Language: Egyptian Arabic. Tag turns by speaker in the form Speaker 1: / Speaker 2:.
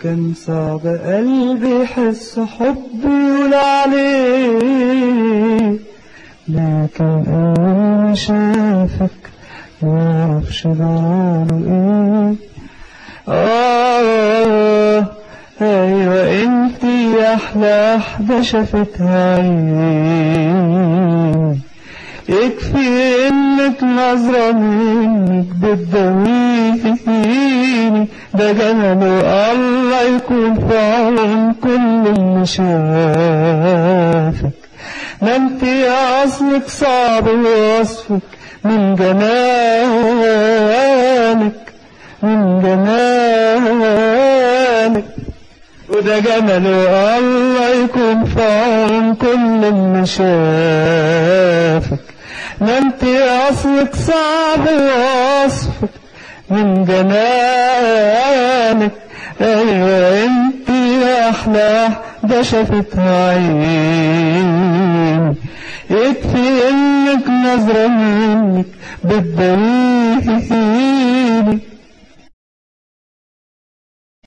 Speaker 1: كان صعب قلبي يحس حب يقول عليه لكن أول ما شافك معرفش جراله ايه آه أيوة انتي أحلى واحدة شافتها عيني يكفي انك نظرة منك بتدويني ده جماله الله يكون في عون كل اللي شافك ما انت اصلك صعب وصفك من جمالك من جمالك وده جماله الله يكون في عون كل اللي شافك ما انت اصلك صعب وصفك من جمالك ايوه انت احلى ده شافتها عين يكفي انك نظرة منك